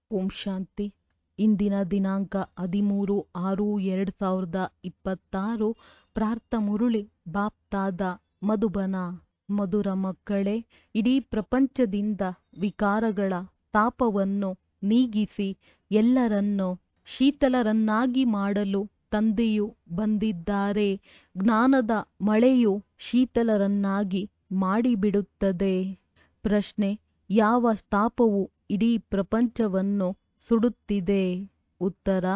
ಓಂ ಶಾಂತಿ ಇಂದಿನ ದಿನಾಂಕ ಹದಿಮೂರು ಆರು ಎರಡು ಸಾವಿರದ ಇಪ್ಪತ್ತಾರು ಪ್ರಾರ್ಥ ಮುರುಳಿ ಬಾಪ್ತಾದ ಮಧುಬನ ಮಧುರ ಮಕ್ಕಳೇ ಇಡೀ ಪ್ರಪಂಚದಿಂದ ವಿಕಾರಗಳ ತಾಪವನ್ನು ನೀಗಿಸಿ ಎಲ್ಲರನ್ನೂ ಶೀತಲರನ್ನಾಗಿ ಮಾಡಲು ತಂದೆಯು ಬಂದಿದ್ದಾರೆ ಜ್ಞಾನದ ಮಳೆಯು ಶೀತಲರನ್ನಾಗಿ ಮಾಡಿಬಿಡುತ್ತದೆ ಪ್ರಶ್ನೆ ಯಾವ ತಾಪವು ಇಡೀ ಪ್ರಪಂಚವನ್ನು ಸುಡುತ್ತಿದೆ ಉತ್ತರ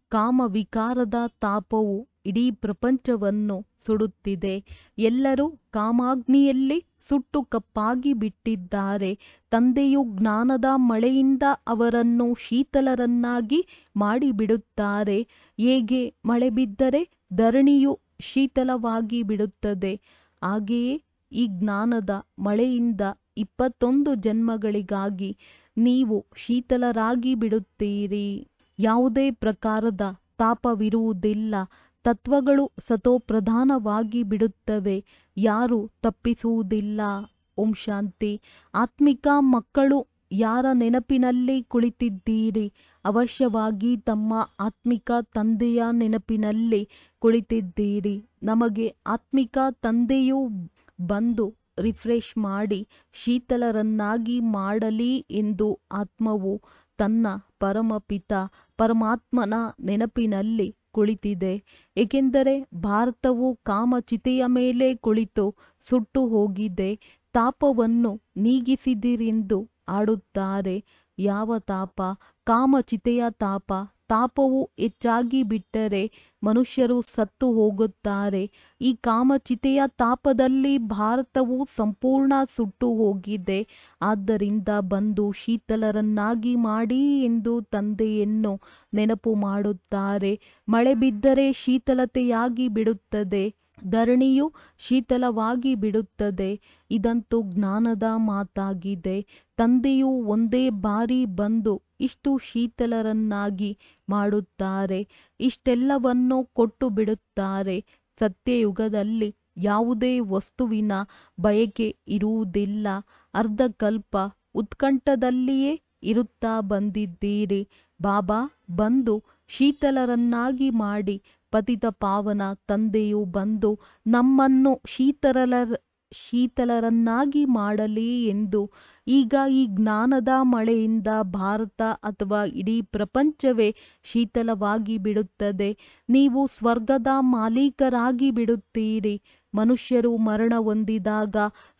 ಕಾಮವಿಕಾರದ ತಾಪವು ಇಡೀ ಪ್ರಪಂಚವನ್ನು ಸುಡುತ್ತಿದೆ ಎಲ್ಲರೂ ಕಾಮಾಗ್ನಿಯಲ್ಲಿ ಸುಟ್ಟು ಕಪ್ಪಾಗಿ ಬಿಟ್ಟಿದ್ದಾರೆ ತಂದೆಯು ಜ್ಞಾನದ ಮಳೆಯಿಂದ ಅವರನ್ನು ಶೀತಲರನ್ನಾಗಿ ಮಾಡಿಬಿಡುತ್ತಾರೆ ಹೇಗೆ ಮಳೆ ಬಿದ್ದರೆ ಧರಣಿಯು ಶೀತಲವಾಗಿ ಬಿಡುತ್ತದೆ ಹಾಗೆಯೇ ಈ ಜ್ಞಾನದ ಮಳೆಯಿಂದ ಇಪ್ಪತ್ತೊಂದು ಜನ್ಮಗಳಿಗಾಗಿ ನೀವು ಶೀತಲರಾಗಿ ಬಿಡುತ್ತೀರಿ ಯಾವುದೇ ಪ್ರಕಾರದ ತಾಪವಿರುವುದಿಲ್ಲ ತತ್ವಗಳು ಸತೋಪ್ರಧಾನವಾಗಿ ಬಿಡುತ್ತವೆ ಯಾರೂ ತಪ್ಪಿಸುವುದಿಲ್ಲ ಓಂ ಶಾಂತಿ ಆತ್ಮಿಕ ಮಕ್ಕಳು ಯಾರ ನೆನಪಿನಲ್ಲಿ ಕುಳಿತಿದ್ದೀರಿ ಅವಶ್ಯವಾಗಿ ತಮ್ಮ ಆತ್ಮಿಕ ತಂದೆಯ ನೆನಪಿನಲ್ಲಿ ಕುಳಿತಿದ್ದೀರಿ ನಮಗೆ ಆತ್ಮಿಕ ತಂದೆಯು ಬಂದು ರಿಫ್ರೆಶ್ ಮಾಡಿ ಶೀತಲರನ್ನಾಗಿ ಮಾಡಲಿ ಎಂದು ಆತ್ಮವು ತನ್ನ ಪರಮಪಿತ ಪರಮಾತ್ಮನ ನೆನಪಿನಲ್ಲಿ ಕುಳಿತಿದೆ ಏಕೆಂದರೆ ಭಾರತವು ಕಾಮಚಿತೆಯ ಮೇಲೆ ಕುಳಿತು ಸುಟ್ಟು ಹೋಗಿದೆ ತಾಪವನ್ನು ನೀಗಿಸಿದಿರೆಂದು ಆಡುತ್ತಾರೆ ಯಾವ ತಾಪ ಕಾಮಚಿತೆಯ ತಾಪ ತಾಪವು ಹೆಚ್ಚಾಗಿ ಬಿಟ್ಟರೆ ಮನುಷ್ಯರು ಸತ್ತು ಹೋಗುತ್ತಾರೆ ಈ ಕಾಮಚಿತೆಯ ತಾಪದಲ್ಲಿ ಭಾರತವು ಸಂಪೂರ್ಣ ಸುಟ್ಟು ಹೋಗಿದೆ ಆದ್ದರಿಂದ ಬಂದು ಶೀತಲರನ್ನಾಗಿ ಮಾಡಿ ಎಂದು ತಂದೆಯನ್ನು ನೆನಪು ಮಾಡುತ್ತಾರೆ ಮಳೆ ಬಿದ್ದರೆ ಶೀತಲತೆಯಾಗಿ ಬಿಡುತ್ತದೆ ಧರಣಿಯು ಶೀತಲವಾಗಿ ಬಿಡುತ್ತದೆ ಇದಂತೂ ಜ್ಞಾನದ ಮಾತಾಗಿದೆ ತಂದೆಯು ಒಂದೇ ಬಾರಿ ಬಂದು ಇಷ್ಟು ಶೀತಲರನ್ನಾಗಿ ಮಾಡುತ್ತಾರೆ ಇಷ್ಟೆಲ್ಲವನ್ನು ಕೊಟ್ಟು ಬಿಡುತ್ತಾರೆ ಸತ್ಯಯುಗದಲ್ಲಿ ಯಾವುದೇ ವಸ್ತುವಿನ ಬಯಕೆ ಇರುವುದಿಲ್ಲ ಅರ್ಧಕಲ್ಪ ಉತ್ಕಂಠದಲ್ಲಿಯೇ ಇರುತ್ತಾ ಬಂದಿದ್ದೀರಿ ಬಾಬಾ ಬಂದು ಶೀತಲರನ್ನಾಗಿ ಮಾಡಿ ಪತಿತ ಪಾವನ ತಂದೆಯು ಬಂದು ನಮ್ಮನ್ನು ಶೀತಲರ ಶೀತಲರನ್ನಾಗಿ ಮಾಡಲಿ ಎಂದು ಈಗ ಈ ಜ್ಞಾನದ ಮಳೆಯಿಂದ ಭಾರತ ಅಥವಾ ಇಡೀ ಪ್ರಪಂಚವೇ ಶೀತಲವಾಗಿ ಬಿಡುತ್ತದೆ ನೀವು ಸ್ವರ್ಗದ ಮಾಲೀಕರಾಗಿ ಬಿಡುತ್ತೀರಿ ಮನುಷ್ಯರು ಮರಣ ಹೊಂದಿದಾಗ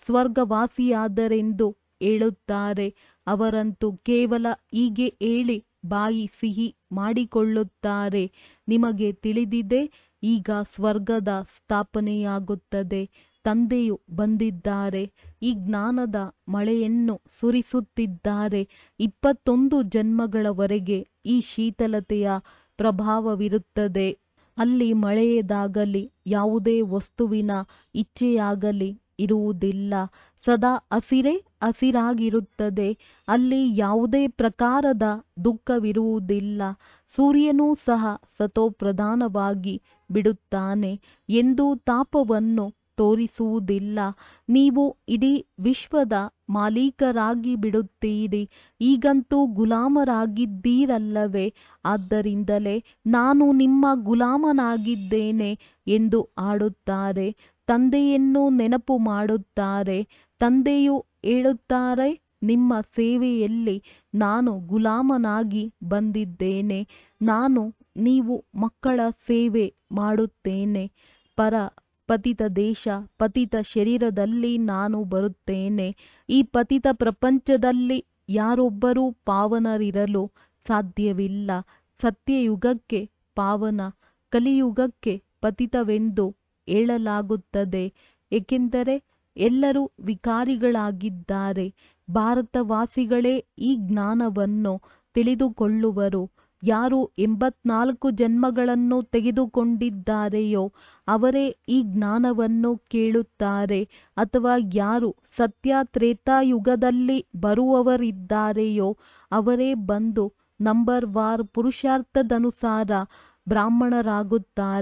ಸ್ವರ್ಗವಾಸಿಯಾದರೆಂದು ಹೇಳುತ್ತಾರೆ ಅವರಂತೂ ಕೇವಲ ಹೀಗೆ ಹೇಳಿ ಬಾಯಿ ಸಿಹಿ ಮಾಡಿಕೊಳ್ಳುತ್ತಾರೆ ನಿಮಗೆ ತಿಳಿದಿದೆ ಈಗ ಸ್ವರ್ಗದ ಸ್ಥಾಪನೆಯಾಗುತ್ತದೆ ತಂದೆಯು ಬಂದಿದ್ದಾರೆ ಈ ಜ್ಞಾನದ ಮಳೆಯನ್ನು ಸುರಿಸುತ್ತಿದ್ದಾರೆ ಇಪ್ಪತ್ತೊಂದು ಜನ್ಮಗಳವರೆಗೆ ಈ ಶೀತಲತೆಯ ಪ್ರಭಾವವಿರುತ್ತದೆ ಅಲ್ಲಿ ಮಳೆಯದಾಗಲಿ ಯಾವುದೇ ವಸ್ತುವಿನ ಇಚ್ಛೆಯಾಗಲಿ ಇರುವುದಿಲ್ಲ ಸದಾ ಹಸಿರೇ ಹಸಿರಾಗಿರುತ್ತದೆ ಅಲ್ಲಿ ಯಾವುದೇ ಪ್ರಕಾರದ ದುಃಖವಿರುವುದಿಲ್ಲ ಸೂರ್ಯನೂ ಸಹ ಸತೋಪ್ರಧಾನವಾಗಿ ಬಿಡುತ್ತಾನೆ ಎಂದು ತಾಪವನ್ನು ತೋರಿಸುವುದಿಲ್ಲ ನೀವು ಇಡೀ ವಿಶ್ವದ ಮಾಲೀಕರಾಗಿ ಬಿಡುತ್ತೀರಿ ಈಗಂತೂ ಗುಲಾಮರಾಗಿದ್ದೀರಲ್ಲವೇ ಆದ್ದರಿಂದಲೇ ನಾನು ನಿಮ್ಮ ಗುಲಾಮನಾಗಿದ್ದೇನೆ ಎಂದು ಆಡುತ್ತಾರೆ ತಂದೆಯನ್ನು ನೆನಪು ಮಾಡುತ್ತಾರೆ ತಂದೆಯು ಹೇಳುತ್ತಾರೆ ನಿಮ್ಮ ಸೇವೆಯಲ್ಲಿ ನಾನು ಗುಲಾಮನಾಗಿ ಬಂದಿದ್ದೇನೆ ನಾನು ನೀವು ಮಕ್ಕಳ ಸೇವೆ ಮಾಡುತ್ತೇನೆ ಪರ ಪತಿತ ದೇಶ ಪತಿತ ಶರೀರದಲ್ಲಿ ನಾನು ಬರುತ್ತೇನೆ ಈ ಪತಿತ ಪ್ರಪಂಚದಲ್ಲಿ ಯಾರೊಬ್ಬರೂ ಪಾವನರಿರಲು ಸಾಧ್ಯವಿಲ್ಲ ಸತ್ಯಯುಗಕ್ಕೆ ಪಾವನ ಕಲಿಯುಗಕ್ಕೆ ಪತಿತವೆಂದು ಹೇಳಲಾಗುತ್ತದೆ ಏಕೆಂದರೆ ಎಲ್ಲರೂ ವಿಕಾರಿಗಳಾಗಿದ್ದಾರೆ ಭಾರತವಾಸಿಗಳೇ ಈ ಜ್ಞಾನವನ್ನು ತಿಳಿದುಕೊಳ್ಳುವರು ಯಾರು ಎಂಬತ್ನಾಲ್ಕು ಜನ್ಮಗಳನ್ನು ತೆಗೆದುಕೊಂಡಿದ್ದಾರೆಯೋ ಅವರೇ ಈ ಜ್ಞಾನವನ್ನು ಕೇಳುತ್ತಾರೆ ಅಥವಾ ಯಾರು ಸತ್ಯ ತ್ರೇತಾಯುಗದಲ್ಲಿ ಬರುವವರಿದ್ದಾರೆಯೋ ಅವರೇ ಬಂದು ನಂಬರ್ ವಾರ್ ಪುರುಷಾರ್ಥದನುಸಾರ ಬ್ರಾಹ್ಮಣರಾಗುತ್ತಾರೆ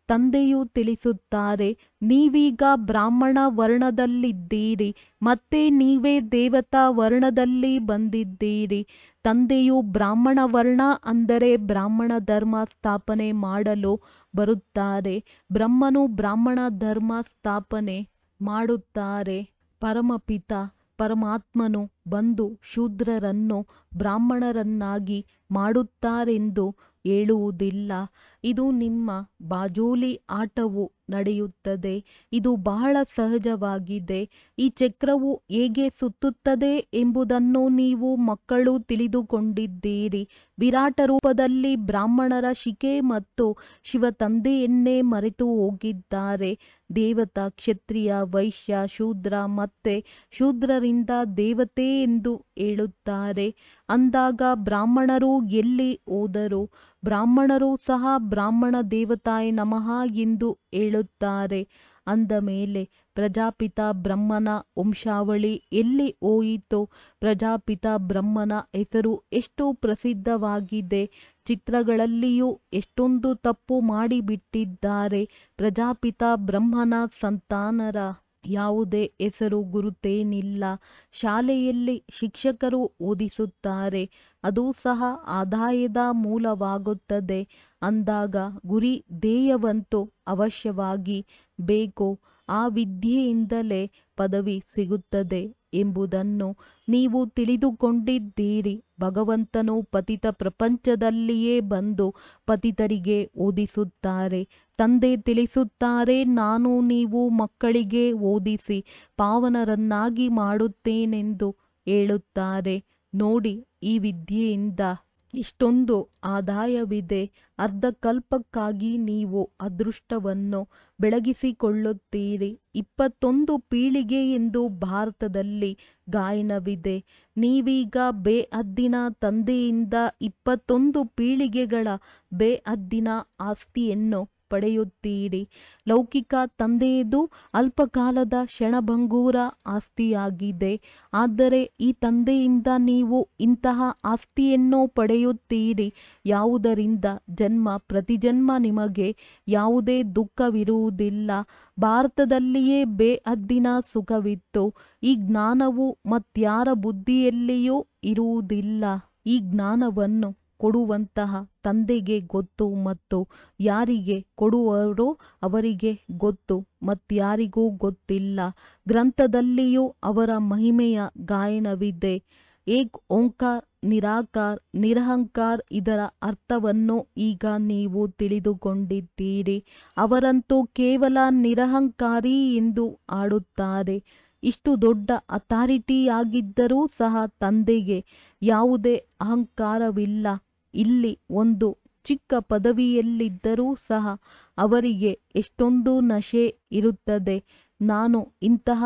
ತಂದೆಯು ತಿಳಿಸುತ್ತಾರೆ ನೀವೀಗ ಬ್ರಾಹ್ಮಣ ವರ್ಣದಲ್ಲಿದ್ದೀರಿ ಮತ್ತೆ ನೀವೇ ದೇವತಾ ವರ್ಣದಲ್ಲಿ ಬಂದಿದ್ದೀರಿ ತಂದೆಯು ಬ್ರಾಹ್ಮಣ ವರ್ಣ ಅಂದರೆ ಬ್ರಾಹ್ಮಣ ಧರ್ಮ ಸ್ಥಾಪನೆ ಮಾಡಲು ಬರುತ್ತಾರೆ ಬ್ರಹ್ಮನು ಬ್ರಾಹ್ಮಣ ಧರ್ಮ ಸ್ಥಾಪನೆ ಮಾಡುತ್ತಾರೆ ಪರಮಪಿತ ಪರಮಾತ್ಮನು ಬಂದು ಶೂದ್ರರನ್ನು ಬ್ರಾಹ್ಮಣರನ್ನಾಗಿ ಮಾಡುತ್ತಾರೆಂದು ಹೇಳುವುದಿಲ್ಲ ಇದು ನಿಮ್ಮ ಬಾಜೋಲಿ ಆಟವು ನಡೆಯುತ್ತದೆ ಇದು ಬಹಳ ಸಹಜವಾಗಿದೆ ಈ ಚಕ್ರವು ಹೇಗೆ ಸುತ್ತುತ್ತದೆ ಎಂಬುದನ್ನು ನೀವು ಮಕ್ಕಳು ತಿಳಿದುಕೊಂಡಿದ್ದೀರಿ ವಿರಾಟ ರೂಪದಲ್ಲಿ ಬ್ರಾಹ್ಮಣರ ಶಿಕೆ ಮತ್ತು ಶಿವ ತಂದೆಯನ್ನೇ ಮರೆತು ಹೋಗಿದ್ದಾರೆ ದೇವತಾ ಕ್ಷತ್ರಿಯ ವೈಶ್ಯ ಶೂದ್ರ ಮತ್ತೆ ಶೂದ್ರರಿಂದ ದೇವತೆ ಎಂದು ಹೇಳುತ್ತಾರೆ ಅಂದಾಗ ಬ್ರಾಹ್ಮಣರು ಎಲ್ಲಿ ಹೋದರು ಬ್ರಾಹ್ಮಣರು ಸಹ ಬ್ರಾಹ್ಮಣ ದೇವತಾಯ ನಮಃ ಎಂದು ಹೇಳುತ್ತಾರೆ ಅಂದ ಮೇಲೆ ಪ್ರಜಾಪಿತ ಬ್ರಹ್ಮನ ವಂಶಾವಳಿ ಎಲ್ಲಿ ಹೋಯಿತು ಪ್ರಜಾಪಿತ ಬ್ರಹ್ಮನ ಹೆಸರು ಎಷ್ಟು ಪ್ರಸಿದ್ಧವಾಗಿದೆ ಚಿತ್ರಗಳಲ್ಲಿಯೂ ಎಷ್ಟೊಂದು ತಪ್ಪು ಮಾಡಿಬಿಟ್ಟಿದ್ದಾರೆ ಪ್ರಜಾಪಿತ ಬ್ರಹ್ಮನ ಸಂತಾನರ ಯಾವುದೇ ಹೆಸರು ಗುರುತೇನಿಲ್ಲ ಶಾಲೆಯಲ್ಲಿ ಶಿಕ್ಷಕರು ಓದಿಸುತ್ತಾರೆ ಅದು ಸಹ ಆದಾಯದ ಮೂಲವಾಗುತ್ತದೆ ಅಂದಾಗ ಗುರಿ ಧ್ಯೇಯವಂತೂ ಅವಶ್ಯವಾಗಿ ಬೇಕು ಆ ವಿದ್ಯೆಯಿಂದಲೇ ಪದವಿ ಸಿಗುತ್ತದೆ ಎಂಬುದನ್ನು ನೀವು ತಿಳಿದುಕೊಂಡಿದ್ದೀರಿ ಭಗವಂತನು ಪತಿತ ಪ್ರಪಂಚದಲ್ಲಿಯೇ ಬಂದು ಪತಿತರಿಗೆ ಓದಿಸುತ್ತಾರೆ ತಂದೆ ತಿಳಿಸುತ್ತಾರೆ ನಾನು ನೀವು ಮಕ್ಕಳಿಗೆ ಓದಿಸಿ ಪಾವನರನ್ನಾಗಿ ಮಾಡುತ್ತೇನೆಂದು ಹೇಳುತ್ತಾರೆ ನೋಡಿ ಈ ವಿದ್ಯೆಯಿಂದ ಇಷ್ಟೊಂದು ಆದಾಯವಿದೆ ಅರ್ಧಕಲ್ಪಕ್ಕಾಗಿ ನೀವು ಅದೃಷ್ಟವನ್ನು ಬೆಳಗಿಸಿಕೊಳ್ಳುತ್ತೀರಿ ಇಪ್ಪತ್ತೊಂದು ಪೀಳಿಗೆ ಎಂದು ಭಾರತದಲ್ಲಿ ಗಾಯನವಿದೆ ನೀವೀಗ ಬೇಅದ್ದಿನ ತಂದೆಯಿಂದ ಇಪ್ಪತ್ತೊಂದು ಪೀಳಿಗೆಗಳ ಬೇಅದ್ದಿನ ಆಸ್ತಿಯನ್ನು ಪಡೆಯುತ್ತೀರಿ ಲೌಕಿಕ ತಂದೆಯದು ಅಲ್ಪಕಾಲದ ಕ್ಷಣಭಂಗೂರ ಆಸ್ತಿಯಾಗಿದೆ ಆದರೆ ಈ ತಂದೆಯಿಂದ ನೀವು ಇಂತಹ ಆಸ್ತಿಯನ್ನು ಪಡೆಯುತ್ತೀರಿ ಯಾವುದರಿಂದ ಜನ್ಮ ಪ್ರತಿಜನ್ಮ ನಿಮಗೆ ಯಾವುದೇ ದುಃಖವಿರುವುದಿಲ್ಲ ಭಾರತದಲ್ಲಿಯೇ ಬೇಅದ್ದಿನ ಸುಖವಿತ್ತು ಈ ಜ್ಞಾನವು ಮತ್ಯಾರ ಬುದ್ಧಿಯಲ್ಲಿಯೂ ಇರುವುದಿಲ್ಲ ಈ ಜ್ಞಾನವನ್ನು ಕೊಡುವಂತಹ ತಂದೆಗೆ ಗೊತ್ತು ಮತ್ತು ಯಾರಿಗೆ ಕೊಡುವರೋ ಅವರಿಗೆ ಗೊತ್ತು ಮತ್ಯಾರಿಗೂ ಗೊತ್ತಿಲ್ಲ ಗ್ರಂಥದಲ್ಲಿಯೂ ಅವರ ಮಹಿಮೆಯ ಗಾಯನವಿದೆ ಏಕ್ ಓಂಕಾರ್ ನಿರಾಕಾರ್ ನಿರಹಂಕಾರ್ ಇದರ ಅರ್ಥವನ್ನು ಈಗ ನೀವು ತಿಳಿದುಕೊಂಡಿದ್ದೀರಿ ಅವರಂತೂ ಕೇವಲ ನಿರಹಂಕಾರಿ ಎಂದು ಆಡುತ್ತಾರೆ ಇಷ್ಟು ದೊಡ್ಡ ಅಥಾರಿಟಿಯಾಗಿದ್ದರೂ ಸಹ ತಂದೆಗೆ ಯಾವುದೇ ಅಹಂಕಾರವಿಲ್ಲ ಇಲ್ಲಿ ಒಂದು ಚಿಕ್ಕ ಪದವಿಯಲ್ಲಿದ್ದರೂ ಸಹ ಅವರಿಗೆ ಎಷ್ಟೊಂದು ನಶೆ ಇರುತ್ತದೆ ನಾನು ಇಂತಹ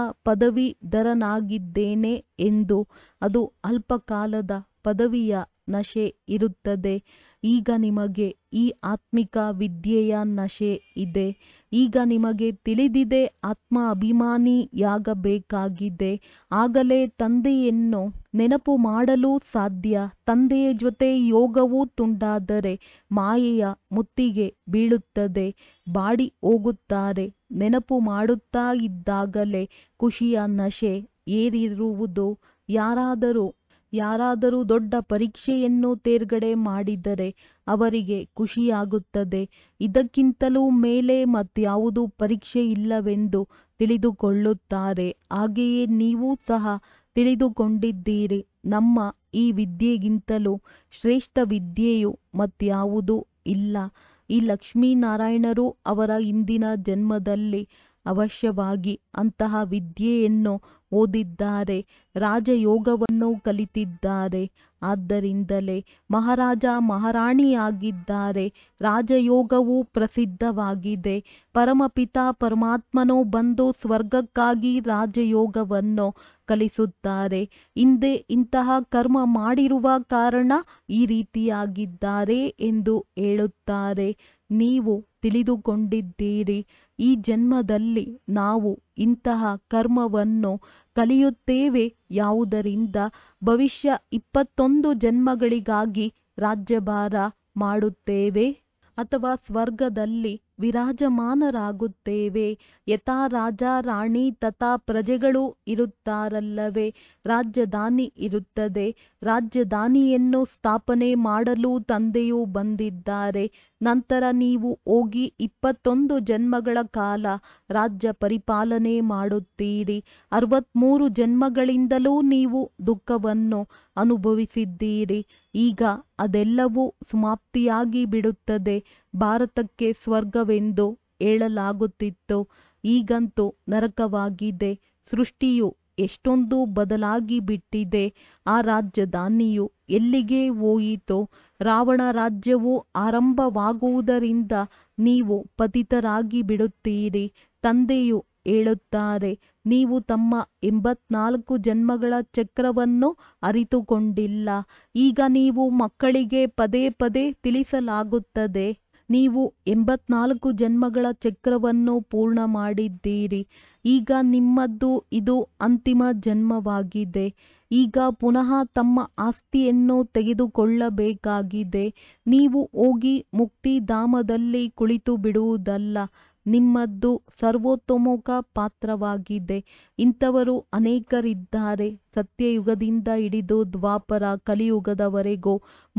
ಪದವೀಧರನಾಗಿದ್ದೇನೆ ಎಂದು ಅದು ಅಲ್ಪಕಾಲದ ಪದವಿಯ ನಶೆ ಇರುತ್ತದೆ ಈಗ ನಿಮಗೆ ಈ ಆತ್ಮಿಕ ವಿದ್ಯೆಯ ನಶೆ ಇದೆ ಈಗ ನಿಮಗೆ ತಿಳಿದಿದೆ ಆತ್ಮ ಅಭಿಮಾನಿಯಾಗಬೇಕಾಗಿದೆ ಆಗಲೇ ತಂದೆಯನ್ನು ನೆನಪು ಮಾಡಲು ಸಾಧ್ಯ ತಂದೆಯ ಜೊತೆ ಯೋಗವು ತುಂಡಾದರೆ ಮಾಯೆಯ ಮುತ್ತಿಗೆ ಬೀಳುತ್ತದೆ ಬಾಡಿ ಹೋಗುತ್ತಾರೆ ನೆನಪು ಮಾಡುತ್ತಾ ಇದ್ದಾಗಲೇ ಖುಷಿಯ ನಶೆ ಏರಿರುವುದು ಯಾರಾದರೂ ಯಾರಾದರೂ ದೊಡ್ಡ ಪರೀಕ್ಷೆಯನ್ನು ತೇರ್ಗಡೆ ಮಾಡಿದರೆ ಅವರಿಗೆ ಖುಷಿಯಾಗುತ್ತದೆ ಇದಕ್ಕಿಂತಲೂ ಮೇಲೆ ಮತ್ಯಾವುದೂ ಪರೀಕ್ಷೆ ಇಲ್ಲವೆಂದು ತಿಳಿದುಕೊಳ್ಳುತ್ತಾರೆ ಹಾಗೆಯೇ ನೀವು ಸಹ ತಿಳಿದುಕೊಂಡಿದ್ದೀರಿ ನಮ್ಮ ಈ ವಿದ್ಯೆಗಿಂತಲೂ ಶ್ರೇಷ್ಠ ವಿದ್ಯೆಯು ಮತ್ಯಾವುದೂ ಇಲ್ಲ ಈ ಲಕ್ಷ್ಮೀನಾರಾಯಣರು ಅವರ ಹಿಂದಿನ ಜನ್ಮದಲ್ಲಿ ಅವಶ್ಯವಾಗಿ ಅಂತಹ ವಿದ್ಯೆಯನ್ನು ಓದಿದ್ದಾರೆ ರಾಜಯೋಗವನ್ನು ಕಲಿತಿದ್ದಾರೆ ಆದ್ದರಿಂದಲೇ ಮಹಾರಾಜ ಮಹಾರಾಣಿಯಾಗಿದ್ದಾರೆ ರಾಜಯೋಗವು ಪ್ರಸಿದ್ಧವಾಗಿದೆ ಪರಮಪಿತ ಪರಮಾತ್ಮನು ಬಂದು ಸ್ವರ್ಗಕ್ಕಾಗಿ ರಾಜಯೋಗವನ್ನು ಕಲಿಸುತ್ತಾರೆ ಹಿಂದೆ ಇಂತಹ ಕರ್ಮ ಮಾಡಿರುವ ಕಾರಣ ಈ ರೀತಿಯಾಗಿದ್ದಾರೆ ಎಂದು ಹೇಳುತ್ತಾರೆ ನೀವು ತಿಳಿದುಕೊಂಡಿದ್ದೀರಿ ಈ ಜನ್ಮದಲ್ಲಿ ನಾವು ಇಂತಹ ಕರ್ಮವನ್ನು ಕಲಿಯುತ್ತೇವೆ ಯಾವುದರಿಂದ ಭವಿಷ್ಯ ಇಪ್ಪತ್ತೊಂದು ಜನ್ಮಗಳಿಗಾಗಿ ರಾಜ್ಯಭಾರ ಮಾಡುತ್ತೇವೆ ಅಥವಾ ಸ್ವರ್ಗದಲ್ಲಿ ವಿರಾಜಮಾನರಾಗುತ್ತೇವೆ ಯಥಾ ರಾಜ ರಾಣಿ ತಥಾ ಪ್ರಜೆಗಳು ಇರುತ್ತಾರಲ್ಲವೇ ರಾಜಧಾನಿ ಇರುತ್ತದೆ ರಾಜಧಾನಿಯನ್ನು ಸ್ಥಾಪನೆ ಮಾಡಲು ತಂದೆಯು ಬಂದಿದ್ದಾರೆ ನಂತರ ನೀವು ಹೋಗಿ ಇಪ್ಪತ್ತೊಂದು ಜನ್ಮಗಳ ಕಾಲ ರಾಜ್ಯ ಪರಿಪಾಲನೆ ಮಾಡುತ್ತೀರಿ ಅರವತ್ಮೂರು ಜನ್ಮಗಳಿಂದಲೂ ನೀವು ದುಃಖವನ್ನು ಅನುಭವಿಸಿದ್ದೀರಿ ಈಗ ಅದೆಲ್ಲವೂ ಸಮಾಪ್ತಿಯಾಗಿ ಬಿಡುತ್ತದೆ ಭಾರತಕ್ಕೆ ಸ್ವರ್ಗವೆಂದು ಹೇಳಲಾಗುತ್ತಿತ್ತು ಈಗಂತೂ ನರಕವಾಗಿದೆ ಸೃಷ್ಟಿಯು ಎಷ್ಟೊಂದು ಬದಲಾಗಿ ಬಿಟ್ಟಿದೆ ಆ ರಾಜಧಾನಿಯು ಎಲ್ಲಿಗೆ ಹೋಯಿತು ರಾವಣ ರಾಜ್ಯವು ಆರಂಭವಾಗುವುದರಿಂದ ನೀವು ಪತಿತರಾಗಿ ಬಿಡುತ್ತೀರಿ ತಂದೆಯು ಹೇಳುತ್ತಾರೆ ನೀವು ತಮ್ಮ ಎಂಬತ್ನಾಲ್ಕು ಜನ್ಮಗಳ ಚಕ್ರವನ್ನು ಅರಿತುಕೊಂಡಿಲ್ಲ ಈಗ ನೀವು ಮಕ್ಕಳಿಗೆ ಪದೇ ಪದೇ ತಿಳಿಸಲಾಗುತ್ತದೆ ನೀವು ಎಂಬತ್ನಾಲ್ಕು ಜನ್ಮಗಳ ಚಕ್ರವನ್ನು ಪೂರ್ಣ ಮಾಡಿದ್ದೀರಿ ಈಗ ನಿಮ್ಮದ್ದು ಇದು ಅಂತಿಮ ಜನ್ಮವಾಗಿದೆ ಈಗ ಪುನಃ ತಮ್ಮ ಆಸ್ತಿಯನ್ನು ತೆಗೆದುಕೊಳ್ಳಬೇಕಾಗಿದೆ ನೀವು ಹೋಗಿ ಮುಕ್ತಿಧಾಮದಲ್ಲಿ ಕುಳಿತು ಬಿಡುವುದಲ್ಲ ನಿಮ್ಮದ್ದು ಸರ್ವತೋಮುಖ ಪಾತ್ರವಾಗಿದೆ ಇಂಥವರು ಅನೇಕರಿದ್ದಾರೆ ಸತ್ಯಯುಗದಿಂದ ಹಿಡಿದು ದ್ವಾಪರ ಕಲಿಯುಗದವರೆಗೂ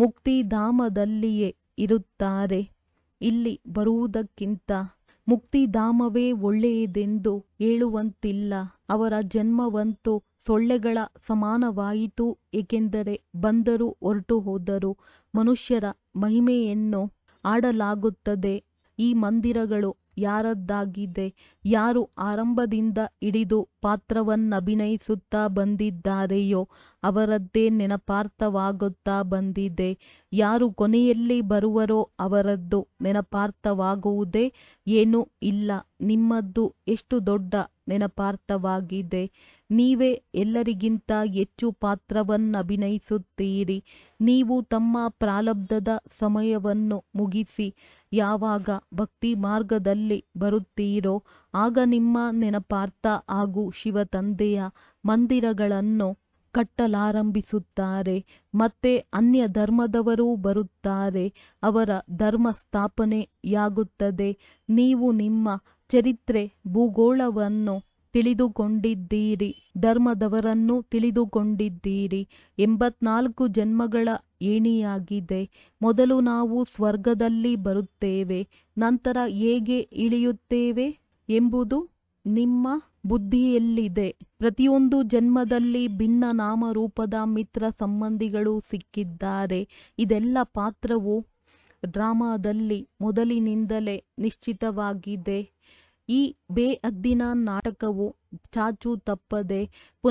ಮುಕ್ತಿಧಾಮದಲ್ಲಿಯೇ ಇರುತ್ತಾರೆ ಇಲ್ಲಿ ಬರುವುದಕ್ಕಿಂತ ಮುಕ್ತಿಧಾಮವೇ ಒಳ್ಳೆಯದೆಂದು ಹೇಳುವಂತಿಲ್ಲ ಅವರ ಜನ್ಮವಂತೂ ಸೊಳ್ಳೆಗಳ ಸಮಾನವಾಯಿತು ಏಕೆಂದರೆ ಬಂದರು ಹೊರಟು ಹೋದರು ಮನುಷ್ಯರ ಮಹಿಮೆಯನ್ನು ಆಡಲಾಗುತ್ತದೆ ಈ ಮಂದಿರಗಳು ಯಾರದ್ದಾಗಿದೆ ಯಾರು ಆರಂಭದಿಂದ ಹಿಡಿದು ಪಾತ್ರವನ್ನಭಿನಯಿಸುತ್ತಾ ಬಂದಿದ್ದಾರೆಯೋ ಅವರದ್ದೇ ನೆನಪಾರ್ಥವಾಗುತ್ತಾ ಬಂದಿದೆ ಯಾರು ಕೊನೆಯಲ್ಲಿ ಬರುವರೋ ಅವರದ್ದು ನೆನಪಾರ್ಥವಾಗುವುದೇ ಏನೂ ಇಲ್ಲ ನಿಮ್ಮದ್ದು ಎಷ್ಟು ದೊಡ್ಡ ನೆನಪಾರ್ಥವಾಗಿದೆ ನೀವೇ ಎಲ್ಲರಿಗಿಂತ ಹೆಚ್ಚು ಪಾತ್ರವನ್ನಭಿನಯಿಸುತ್ತೀರಿ ನೀವು ತಮ್ಮ ಪ್ರಾರಬ್ಧದ ಸಮಯವನ್ನು ಮುಗಿಸಿ ಯಾವಾಗ ಭಕ್ತಿ ಮಾರ್ಗದಲ್ಲಿ ಬರುತ್ತೀರೋ ಆಗ ನಿಮ್ಮ ನೆನಪಾರ್ಥ ಹಾಗೂ ಶಿವತಂದೆಯ ಮಂದಿರಗಳನ್ನು ಕಟ್ಟಲಾರಂಭಿಸುತ್ತಾರೆ ಮತ್ತೆ ಅನ್ಯ ಧರ್ಮದವರೂ ಬರುತ್ತಾರೆ ಅವರ ಧರ್ಮ ಸ್ಥಾಪನೆಯಾಗುತ್ತದೆ ನೀವು ನಿಮ್ಮ ಚರಿತ್ರೆ ಭೂಗೋಳವನ್ನು ತಿಳಿದುಕೊಂಡಿದ್ದೀರಿ ಧರ್ಮದವರನ್ನು ತಿಳಿದುಕೊಂಡಿದ್ದೀರಿ ಎಂಬತ್ನಾಲ್ಕು ಜನ್ಮಗಳ ಏಣಿಯಾಗಿದೆ ಮೊದಲು ನಾವು ಸ್ವರ್ಗದಲ್ಲಿ ಬರುತ್ತೇವೆ ನಂತರ ಹೇಗೆ ಇಳಿಯುತ್ತೇವೆ ಎಂಬುದು ನಿಮ್ಮ ಬುದ್ಧಿಯಲ್ಲಿದೆ ಪ್ರತಿಯೊಂದು ಜನ್ಮದಲ್ಲಿ ಭಿನ್ನ ನಾಮರೂಪದ ಮಿತ್ರ ಸಂಬಂಧಿಗಳು ಸಿಕ್ಕಿದ್ದಾರೆ ಇದೆಲ್ಲ ಪಾತ್ರವು ಡ್ರಾಮಾದಲ್ಲಿ ಮೊದಲಿನಿಂದಲೇ ನಿಶ್ಚಿತವಾಗಿದೆ ಈ ಬೇಹದ್ದಿನ ನಾಟಕವು ಚಾಚು ತಪ್ಪದೆ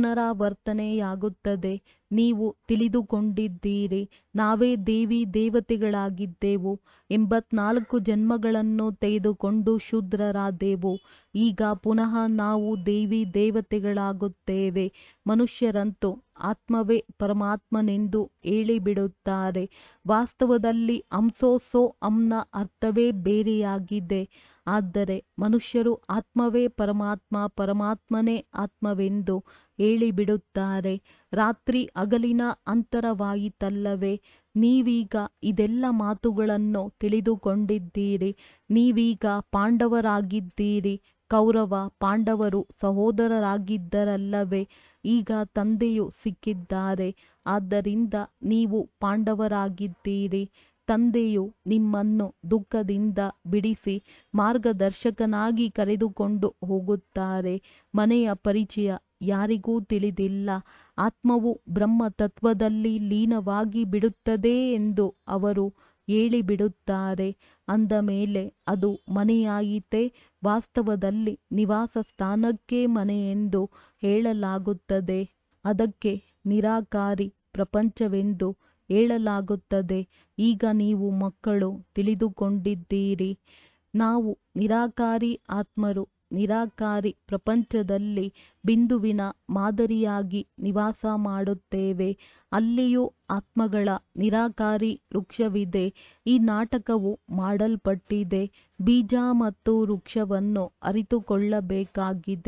ಪುನರಾವರ್ತನೆಯಾಗುತ್ತದೆ ನೀವು ತಿಳಿದುಕೊಂಡಿದ್ದೀರಿ ನಾವೇ ದೇವಿ ದೇವತೆಗಳಾಗಿದ್ದೆವು ಎಂಬತ್ನಾಲ್ಕು ಜನ್ಮಗಳನ್ನು ತೆಗೆದುಕೊಂಡು ಶೂದ್ರರಾದೆವು ಈಗ ಪುನಃ ನಾವು ದೇವಿ ದೇವತೆಗಳಾಗುತ್ತೇವೆ ಮನುಷ್ಯರಂತೂ ಆತ್ಮವೇ ಪರಮಾತ್ಮನೆಂದು ಹೇಳಿಬಿಡುತ್ತಾರೆ ವಾಸ್ತವದಲ್ಲಿ ಹಂಸೋ ಸೋ ಹಂನ ಅರ್ಥವೇ ಬೇರೆಯಾಗಿದೆ ಆದರೆ ಮನುಷ್ಯರು ಆತ್ಮವೇ ಪರಮಾತ್ಮ ಪರಮಾತ್ಮನೇ ಆತ್ಮವೆಂದು ಹೇಳಿಬಿಡುತ್ತಾರೆ ರಾತ್ರಿ ಹಗಲಿನ ಅಂತರವಾಯಿತಲ್ಲವೇ ನೀವೀಗ ಇದೆಲ್ಲ ಮಾತುಗಳನ್ನು ತಿಳಿದುಕೊಂಡಿದ್ದೀರಿ ನೀವೀಗ ಪಾಂಡವರಾಗಿದ್ದೀರಿ ಕೌರವ ಪಾಂಡವರು ಸಹೋದರರಾಗಿದ್ದರಲ್ಲವೇ ಈಗ ತಂದೆಯು ಸಿಕ್ಕಿದ್ದಾರೆ ಆದ್ದರಿಂದ ನೀವು ಪಾಂಡವರಾಗಿದ್ದೀರಿ ತಂದೆಯು ನಿಮ್ಮನ್ನು ದುಃಖದಿಂದ ಬಿಡಿಸಿ ಮಾರ್ಗದರ್ಶಕನಾಗಿ ಕರೆದುಕೊಂಡು ಹೋಗುತ್ತಾರೆ ಮನೆಯ ಪರಿಚಯ ಯಾರಿಗೂ ತಿಳಿದಿಲ್ಲ ಆತ್ಮವು ಬ್ರಹ್ಮ ತತ್ವದಲ್ಲಿ ಲೀನವಾಗಿ ಬಿಡುತ್ತದೆ ಎಂದು ಅವರು ಹೇಳಿಬಿಡುತ್ತಾರೆ ಅಂದ ಮೇಲೆ ಅದು ಮನೆಯಾಯಿತೆ ವಾಸ್ತವದಲ್ಲಿ ನಿವಾಸ ಸ್ಥಾನಕ್ಕೆ ಮನೆಯೆಂದು ಹೇಳಲಾಗುತ್ತದೆ ಅದಕ್ಕೆ ನಿರಾಕಾರಿ ಪ್ರಪಂಚವೆಂದು ಹೇಳಲಾಗುತ್ತದೆ ಈಗ ನೀವು ಮಕ್ಕಳು ತಿಳಿದುಕೊಂಡಿದ್ದೀರಿ ನಾವು ನಿರಾಕಾರಿ ಆತ್ಮರು ನಿರಾಕಾರಿ ಪ್ರಪಂಚದಲ್ಲಿ ಬಿಂದುವಿನ ಮಾದರಿಯಾಗಿ ನಿವಾಸ ಮಾಡುತ್ತೇವೆ ಅಲ್ಲಿಯೂ ಆತ್ಮಗಳ ನಿರಾಕಾರಿ ವೃಕ್ಷವಿದೆ ಈ ನಾಟಕವು ಮಾಡಲ್ಪಟ್ಟಿದೆ ಬೀಜ ಮತ್ತು ವೃಕ್ಷವನ್ನು ಅರಿತುಕೊಳ್ಳಬೇಕಾಗಿದೆ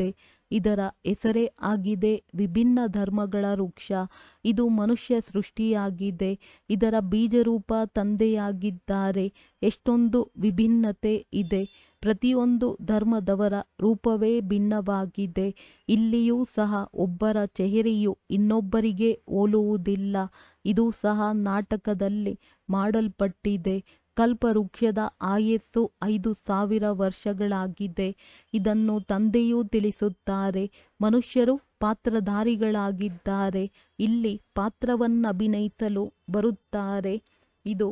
ಇದರ ಹೆಸರೇ ಆಗಿದೆ ವಿಭಿನ್ನ ಧರ್ಮಗಳ ವೃಕ್ಷ ಇದು ಮನುಷ್ಯ ಸೃಷ್ಟಿಯಾಗಿದೆ ಇದರ ಬೀಜರೂಪ ತಂದೆಯಾಗಿದ್ದಾರೆ ಎಷ್ಟೊಂದು ವಿಭಿನ್ನತೆ ಇದೆ ಪ್ರತಿಯೊಂದು ಧರ್ಮದವರ ರೂಪವೇ ಭಿನ್ನವಾಗಿದೆ ಇಲ್ಲಿಯೂ ಸಹ ಒಬ್ಬರ ಚೆಹರೆಯು ಇನ್ನೊಬ್ಬರಿಗೆ ಹೋಲುವುದಿಲ್ಲ ಇದು ಸಹ ನಾಟಕದಲ್ಲಿ ಮಾಡಲ್ಪಟ್ಟಿದೆ ಕಲ್ಪವೃಕ್ಷದ ಆಯಸ್ಸು ಐದು ಸಾವಿರ ವರ್ಷಗಳಾಗಿದೆ ಇದನ್ನು ತಂದೆಯೂ ತಿಳಿಸುತ್ತಾರೆ ಮನುಷ್ಯರು ಪಾತ್ರಧಾರಿಗಳಾಗಿದ್ದಾರೆ ಇಲ್ಲಿ ಪಾತ್ರವನ್ನಭಿನಯಿಸಲು ಬರುತ್ತಾರೆ ಇದು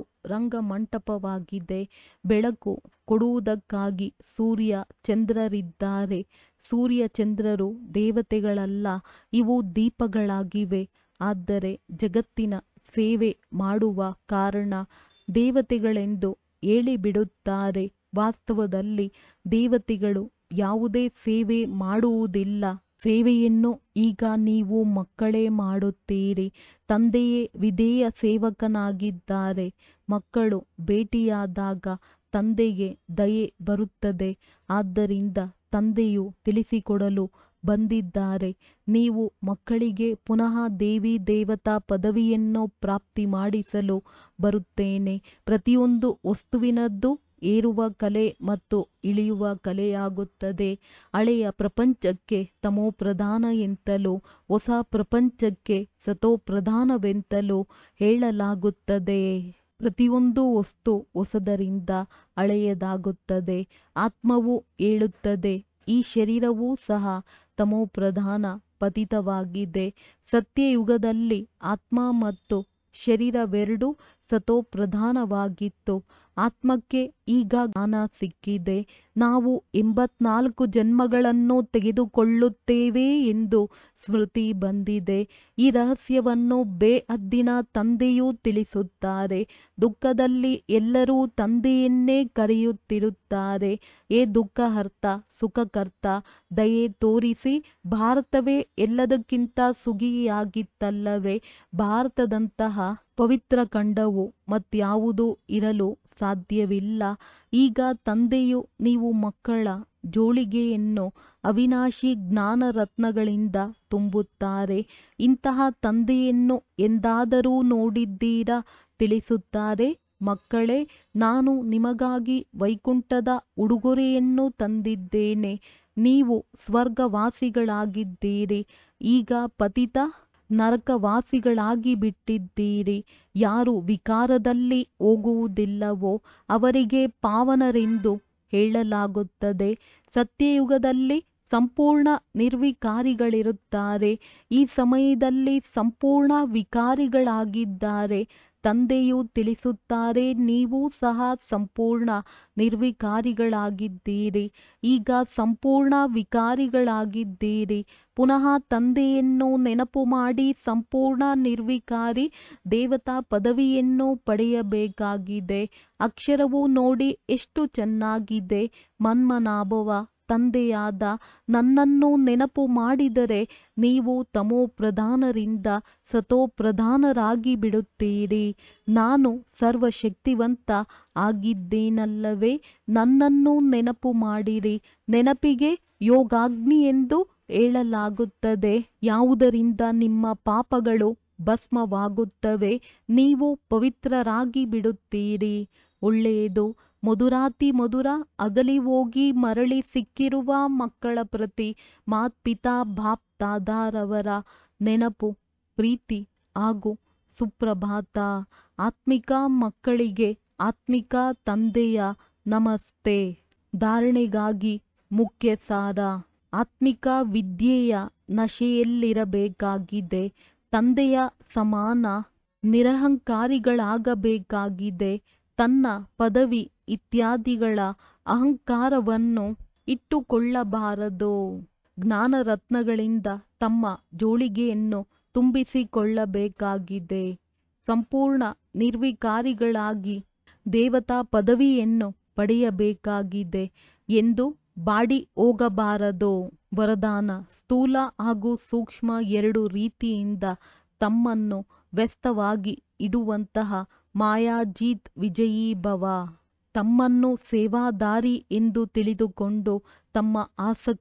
ರಂಗಮಂಟಪವಾಗಿದೆ ಬೆಳಕು ಕೊಡುವುದಕ್ಕಾಗಿ ಸೂರ್ಯ ಚಂದ್ರರಿದ್ದಾರೆ ಸೂರ್ಯ ಚಂದ್ರರು ದೇವತೆಗಳಲ್ಲ ಇವು ದೀಪಗಳಾಗಿವೆ ಆದರೆ ಜಗತ್ತಿನ ಸೇವೆ ಮಾಡುವ ಕಾರಣ ದೇವತೆಗಳೆಂದು ಹೇಳಿಬಿಡುತ್ತಾರೆ ವಾಸ್ತವದಲ್ಲಿ ದೇವತೆಗಳು ಯಾವುದೇ ಸೇವೆ ಮಾಡುವುದಿಲ್ಲ ಸೇವೆಯನ್ನು ಈಗ ನೀವು ಮಕ್ಕಳೇ ಮಾಡುತ್ತೀರಿ ತಂದೆಯೇ ವಿಧೇಯ ಸೇವಕನಾಗಿದ್ದಾರೆ ಮಕ್ಕಳು ಭೇಟಿಯಾದಾಗ ತಂದೆಗೆ ದಯೆ ಬರುತ್ತದೆ ಆದ್ದರಿಂದ ತಂದೆಯು ತಿಳಿಸಿಕೊಡಲು ಬಂದಿದ್ದಾರೆ ನೀವು ಮಕ್ಕಳಿಗೆ ಪುನಃ ದೇವಿ ದೇವತಾ ಪದವಿಯನ್ನು ಪ್ರಾಪ್ತಿ ಮಾಡಿಸಲು ಬರುತ್ತೇನೆ ಪ್ರತಿಯೊಂದು ವಸ್ತುವಿನದ್ದು ಏರುವ ಕಲೆ ಮತ್ತು ಇಳಿಯುವ ಕಲೆಯಾಗುತ್ತದೆ ಹಳೆಯ ಪ್ರಪಂಚಕ್ಕೆ ತಮೋಪ್ರಧಾನ ಎಂತಲೂ ಹೊಸ ಪ್ರಪಂಚಕ್ಕೆ ಸತೋಪ್ರಧಾನವೆಂತಲೂ ಹೇಳಲಾಗುತ್ತದೆ ಪ್ರತಿಯೊಂದು ವಸ್ತು ಹೊಸದರಿಂದ ಹಳೆಯದಾಗುತ್ತದೆ ಆತ್ಮವು ಹೇಳುತ್ತದೆ ಈ ಶರೀರವೂ ಸಹ ತಮೋಪ್ರಧಾನ ಪತಿತವಾಗಿದೆ ಸತ್ಯಯುಗದಲ್ಲಿ ಆತ್ಮ ಮತ್ತು ಶರೀರವೆರಡೂ ಸತೋಪ್ರಧಾನವಾಗಿತ್ತು ಆತ್ಮಕ್ಕೆ ಈಗ ಜ್ಞಾನ ಸಿಕ್ಕಿದೆ ನಾವು ಎಂಬತ್ನಾಲ್ಕು ಜನ್ಮಗಳನ್ನು ತೆಗೆದುಕೊಳ್ಳುತ್ತೇವೆ ಎಂದು ಸ್ಮೃತಿ ಬಂದಿದೆ ಈ ರಹಸ್ಯವನ್ನು ಬೇಹದ್ದಿನ ತಂದೆಯೂ ತಿಳಿಸುತ್ತಾರೆ ದುಃಖದಲ್ಲಿ ಎಲ್ಲರೂ ತಂದೆಯನ್ನೇ ಕರೆಯುತ್ತಿರುತ್ತಾರೆ ಏ ದುಃಖಹರ್ತ ಸುಖಕರ್ತ ದಯೆ ತೋರಿಸಿ ಭಾರತವೇ ಎಲ್ಲದಕ್ಕಿಂತ ಸುಖಿಯಾಗಿತ್ತಲ್ಲವೇ ಭಾರತದಂತಹ ಪವಿತ್ರ ಖಂಡವು ಮತ್ಯಾವುದೂ ಇರಲು ಸಾಧ್ಯವಿಲ್ಲ ಈಗ ತಂದೆಯು ನೀವು ಮಕ್ಕಳ ಜೋಳಿಗೆಯನ್ನು ಅವಿನಾಶಿ ಜ್ಞಾನ ರತ್ನಗಳಿಂದ ತುಂಬುತ್ತಾರೆ ಇಂತಹ ತಂದೆಯನ್ನು ಎಂದಾದರೂ ನೋಡಿದ್ದೀರಾ ತಿಳಿಸುತ್ತಾರೆ ಮಕ್ಕಳೇ ನಾನು ನಿಮಗಾಗಿ ವೈಕುಂಠದ ಉಡುಗೊರೆಯನ್ನು ತಂದಿದ್ದೇನೆ ನೀವು ಸ್ವರ್ಗವಾಸಿಗಳಾಗಿದ್ದೀರಿ ಈಗ ಪತಿತ ನರಕವಾಸಿಗಳಾಗಿ ಬಿಟ್ಟಿದ್ದೀರಿ ಯಾರು ವಿಕಾರದಲ್ಲಿ ಹೋಗುವುದಿಲ್ಲವೋ ಅವರಿಗೆ ಪಾವನರೆಂದು ಹೇಳಲಾಗುತ್ತದೆ ಸತ್ಯಯುಗದಲ್ಲಿ ಸಂಪೂರ್ಣ ನಿರ್ವಿಕಾರಿಗಳಿರುತ್ತಾರೆ ಈ ಸಮಯದಲ್ಲಿ ಸಂಪೂರ್ಣ ವಿಕಾರಿಗಳಾಗಿದ್ದಾರೆ ತಂದೆಯು ತಿಳಿಸುತ್ತಾರೆ ನೀವು ಸಹ ಸಂಪೂರ್ಣ ನಿರ್ವಿಕಾರಿಗಳಾಗಿದ್ದೀರಿ ಈಗ ಸಂಪೂರ್ಣ ವಿಕಾರಿಗಳಾಗಿದ್ದೀರಿ ಪುನಃ ತಂದೆಯನ್ನು ನೆನಪು ಮಾಡಿ ಸಂಪೂರ್ಣ ನಿರ್ವಿಕಾರಿ ದೇವತಾ ಪದವಿಯನ್ನು ಪಡೆಯಬೇಕಾಗಿದೆ ಅಕ್ಷರವು ನೋಡಿ ಎಷ್ಟು ಚೆನ್ನಾಗಿದೆ ಮನ್ಮನಾಭವ ತಂದೆಯಾದ ನನ್ನನ್ನು ನೆನಪು ಮಾಡಿದರೆ ನೀವು ತಮೋಪ್ರಧಾನರಿಂದ ಸತೋಪ್ರಧಾನರಾಗಿ ಬಿಡುತ್ತೀರಿ ನಾನು ಸರ್ವಶಕ್ತಿವಂತ ಆಗಿದ್ದೇನಲ್ಲವೇ ನನ್ನನ್ನು ನೆನಪು ಮಾಡಿರಿ ನೆನಪಿಗೆ ಯೋಗಾಗ್ನಿ ಎಂದು ಹೇಳಲಾಗುತ್ತದೆ ಯಾವುದರಿಂದ ನಿಮ್ಮ ಪಾಪಗಳು ಭಸ್ಮವಾಗುತ್ತವೆ ನೀವು ಪವಿತ್ರರಾಗಿ ಬಿಡುತ್ತೀರಿ ಒಳ್ಳೆಯದು ಮಧುರಾತಿ ಮಧುರ ಅಗಲಿ ಹೋಗಿ ಮರಳಿ ಸಿಕ್ಕಿರುವ ಮಕ್ಕಳ ಪ್ರತಿ ಮಾತ್ಪಿತಾ ಬಾಪ್ ದಾದಾರವರ ನೆನಪು ಪ್ರೀತಿ ಹಾಗೂ ಸುಪ್ರಭಾತ ಆತ್ಮಿಕ ಮಕ್ಕಳಿಗೆ ಆತ್ಮಿಕ ತಂದೆಯ ನಮಸ್ತೆ ಧಾರಣೆಗಾಗಿ ಮುಖ್ಯ ಸಾರ ಆತ್ಮಿಕ ವಿದ್ಯೆಯ ನಶೆಯಲ್ಲಿರಬೇಕಾಗಿದೆ ತಂದೆಯ ಸಮಾನ ನಿರಹಂಕಾರಿಗಳಾಗಬೇಕಾಗಿದೆ ತನ್ನ ಪದವಿ ಇತ್ಯಾದಿಗಳ ಅಹಂಕಾರವನ್ನು ಇಟ್ಟುಕೊಳ್ಳಬಾರದು ಜ್ಞಾನರತ್ನಗಳಿಂದ ತಮ್ಮ ಜೋಳಿಗೆಯನ್ನು ತುಂಬಿಸಿಕೊಳ್ಳಬೇಕಾಗಿದೆ ಸಂಪೂರ್ಣ ನಿರ್ವಿಕಾರಿಗಳಾಗಿ ದೇವತಾ ಪದವಿಯನ್ನು ಪಡೆಯಬೇಕಾಗಿದೆ ಎಂದು ಬಾಡಿ ಹೋಗಬಾರದು ವರದಾನ ಸ್ಥೂಲ ಹಾಗೂ ಸೂಕ್ಷ್ಮ ಎರಡು ರೀತಿಯಿಂದ ತಮ್ಮನ್ನು ವ್ಯಸ್ತವಾಗಿ ಇಡುವಂತಹ ಮಾಯಾಜೀತ್ ವಿಜಯೀ ಭವ ತಮ್ಮನ್ನು ಸೇವಾದಾರಿ ಎಂದು ತಿಳಿದುಕೊಂಡು ತಮ್ಮ ಆಸಕ್ತಿ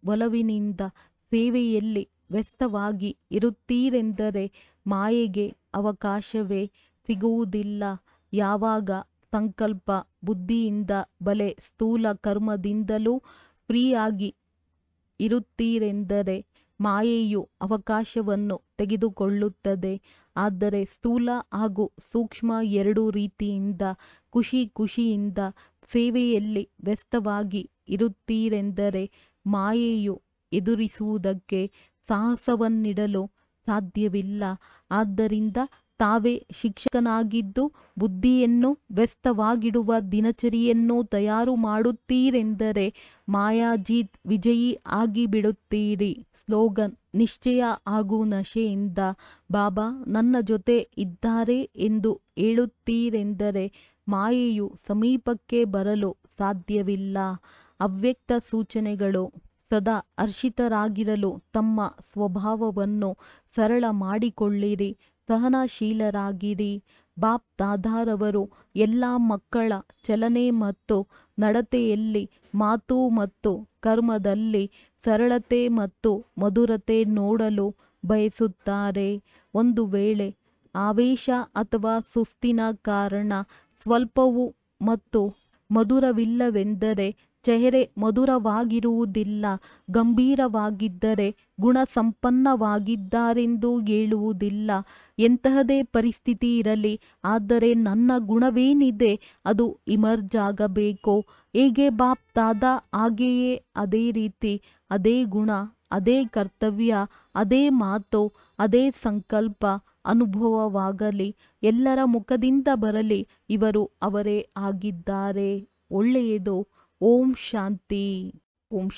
ಒಲವಿನಿಂದ ಸೇವೆಯಲ್ಲಿ ವ್ಯಸ್ತವಾಗಿ ಇರುತ್ತೀರೆಂದರೆ ಮಾಯೆಗೆ ಅವಕಾಶವೇ ಸಿಗುವುದಿಲ್ಲ ಯಾವಾಗ ಸಂಕಲ್ಪ ಬುದ್ಧಿಯಿಂದ ಬಲೆ ಸ್ಥೂಲ ಕರ್ಮದಿಂದಲೂ ಫ್ರೀಯಾಗಿ ಇರುತ್ತೀರೆಂದರೆ ಮಾಯೆಯು ಅವಕಾಶವನ್ನು ತೆಗೆದುಕೊಳ್ಳುತ್ತದೆ ಆದರೆ ಸ್ಥೂಲ ಹಾಗೂ ಸೂಕ್ಷ್ಮ ಎರಡೂ ರೀತಿಯಿಂದ ಖುಷಿ ಖುಷಿಯಿಂದ ಸೇವೆಯಲ್ಲಿ ವ್ಯಸ್ತವಾಗಿ ಇರುತ್ತೀರೆಂದರೆ ಮಾಯೆಯು ಎದುರಿಸುವುದಕ್ಕೆ ಸಾಹಸವನ್ನಿಡಲು ಸಾಧ್ಯವಿಲ್ಲ ಆದ್ದರಿಂದ ತಾವೇ ಶಿಕ್ಷಕನಾಗಿದ್ದು ಬುದ್ಧಿಯನ್ನು ವ್ಯಸ್ತವಾಗಿಡುವ ದಿನಚರಿಯನ್ನು ತಯಾರು ಮಾಡುತ್ತೀರೆಂದರೆ ಮಾಯಾಜೀತ್ ವಿಜಯಿ ಆಗಿಬಿಡುತ್ತೀರಿ ಸ್ಲೋಗನ್ ನಿಶ್ಚಯ ಹಾಗೂ ನಶೆಯಿಂದ ಬಾಬಾ ನನ್ನ ಜೊತೆ ಇದ್ದಾರೆ ಎಂದು ಹೇಳುತ್ತೀರೆಂದರೆ ಮಾಯೆಯು ಸಮೀಪಕ್ಕೆ ಬರಲು ಸಾಧ್ಯವಿಲ್ಲ ಅವ್ಯಕ್ತ ಸೂಚನೆಗಳು ಸದಾ ಹರ್ಷಿತರಾಗಿರಲು ತಮ್ಮ ಸ್ವಭಾವವನ್ನು ಸರಳ ಮಾಡಿಕೊಳ್ಳಿರಿ ಸಹನಶೀಲರಾಗಿರಿ ಬಾಪ್ ದಾದಾರವರು ಎಲ್ಲ ಮಕ್ಕಳ ಚಲನೆ ಮತ್ತು ನಡತೆಯಲ್ಲಿ ಮಾತು ಮತ್ತು ಕರ್ಮದಲ್ಲಿ ಸರಳತೆ ಮತ್ತು ಮಧುರತೆ ನೋಡಲು ಬಯಸುತ್ತಾರೆ ಒಂದು ವೇಳೆ ಆವೇಶ ಅಥವಾ ಸುಸ್ತಿನ ಕಾರಣ ಸ್ವಲ್ಪವೂ ಮತ್ತು ಮಧುರವಿಲ್ಲವೆಂದರೆ ಚೆಹರೆ ಮಧುರವಾಗಿರುವುದಿಲ್ಲ ಗಂಭೀರವಾಗಿದ್ದರೆ ಗುಣಸಂಪನ್ನವಾಗಿದ್ದಾರೆಂದು ಹೇಳುವುದಿಲ್ಲ ಎಂತಹದೇ ಪರಿಸ್ಥಿತಿ ಇರಲಿ ಆದರೆ ನನ್ನ ಗುಣವೇನಿದೆ ಅದು ಇಮರ್ಜ್ ಆಗಬೇಕು ಹೇಗೆ ಬಾಪ್ ದಾದಾ ಹಾಗೆಯೇ ಅದೇ ರೀತಿ ಅದೇ ಗುಣ ಅದೇ ಕರ್ತವ್ಯ ಅದೇ ಮಾತು ಅದೇ ಸಂಕಲ್ಪ ಅನುಭವವಾಗಲಿ ಎಲ್ಲರ ಮುಖದಿಂದ ಬರಲಿ ಇವರು ಅವರೇ ಆಗಿದ್ದಾರೆ ಒಳ್ಳೆಯದು ಓಂ ಶಾಂತಿ ಓಂ